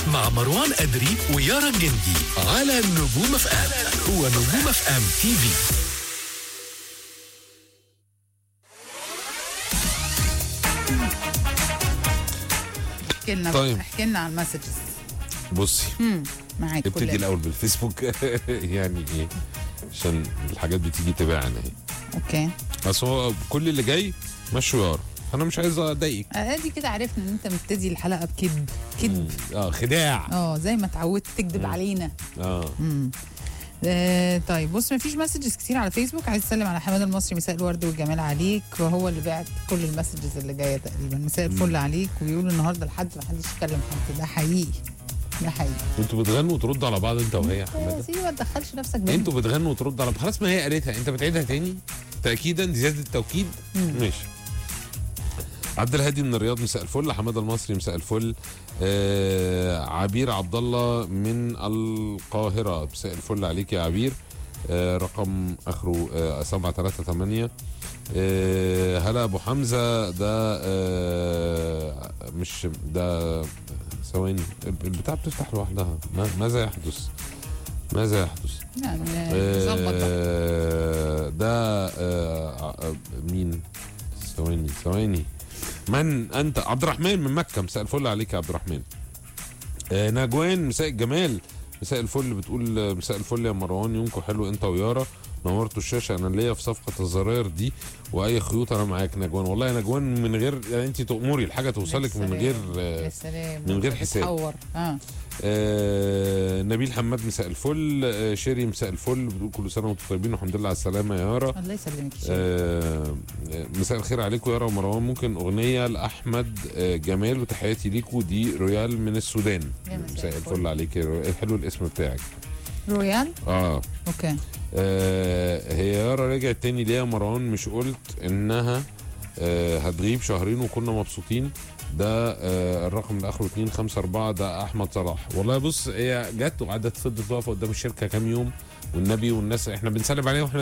مع مروان أدري ويارا الجندي على نجوم اف ام هو نجوم اف ام تي في احكي لنا طيب. احكي لنا عن المسجز بصي معاك ابتدي كلنا. الاول بالفيسبوك يعني ايه عشان الحاجات بتيجي تباعا اهي اوكي اصل هو كل اللي جاي مشوا يارا انا مش عايز اضايقك ادي كده عرفنا ان انت مبتدي الحلقه بكذب كذب اه خداع اه زي ما اتعودت تكذب علينا اه آه طيب بص مفيش مسجز كتير على فيسبوك عايز اسلم على حماد المصري مساء الورد والجمال عليك وهو اللي بعت كل المسجز اللي جايه تقريبا مساء الفل عليك ويقولوا النهارده لحد ما حدش يتكلم حد ده حقيقي ده حقيقي انتوا بتغنوا وتردوا على بعض انت وهي يا يا حماده سيدي ما تدخلش نفسك بينهم. انتوا بتغنوا وتردوا على خلاص ما هي قالتها انت بتعيدها تاني تاكيدا دي زياده التوكيد ماشي عبد الهادي من الرياض مساء الفل حماده المصري مساء الفل آه عبير عبد الله من القاهره مساء الفل عليك يا عبير آه رقم اخره آه 738 آه هلا ابو حمزه ده آه مش ده ثواني البتاع بتفتح لوحدها ما- ماذا يحدث ماذا يحدث يعني ظبط بقى. آه، ده آه، آه، مين ثواني ثواني من انت عبد الرحمن من مكه مساء الفل عليك يا عبد الرحمن آه، نجوان مساء الجمال مساء الفل بتقول آه، مساء الفل يا مروان يومكم حلو انت ويارا نورتوا الشاشه انا ليا في صفقه الزراير دي واي خيوط انا معاك نجوان والله يا نجوان من غير يعني انت تامري الحاجه توصلك من غير يا آه، سلام من غير حساب. بتحور. اه آه نبيل حماد مساء الفل آه شيري مساء الفل بتقول كل سنه وانتم طيبين والحمد لله على السلامه يا يارا الله يسلمك يا شيخ. آه مساء الخير عليكم يارا ومروان ممكن اغنيه لاحمد آه جمال وتحياتي ليكم دي رويال من السودان يا مساء مساء الفل. الفل عليك يا رويال. حلو الاسم بتاعك رويال اه اوكي آه، هي يارا رجعت تاني ليه يا مروان مش قلت انها آه، هتغيب شهرين وكنا مبسوطين ده آه، الرقم اللي اخره 254 ده احمد صلاح والله بص هي جت وقعدت فضلت واقفه قدام الشركه كام يوم والنبي والناس احنا بنسلم عليها واحنا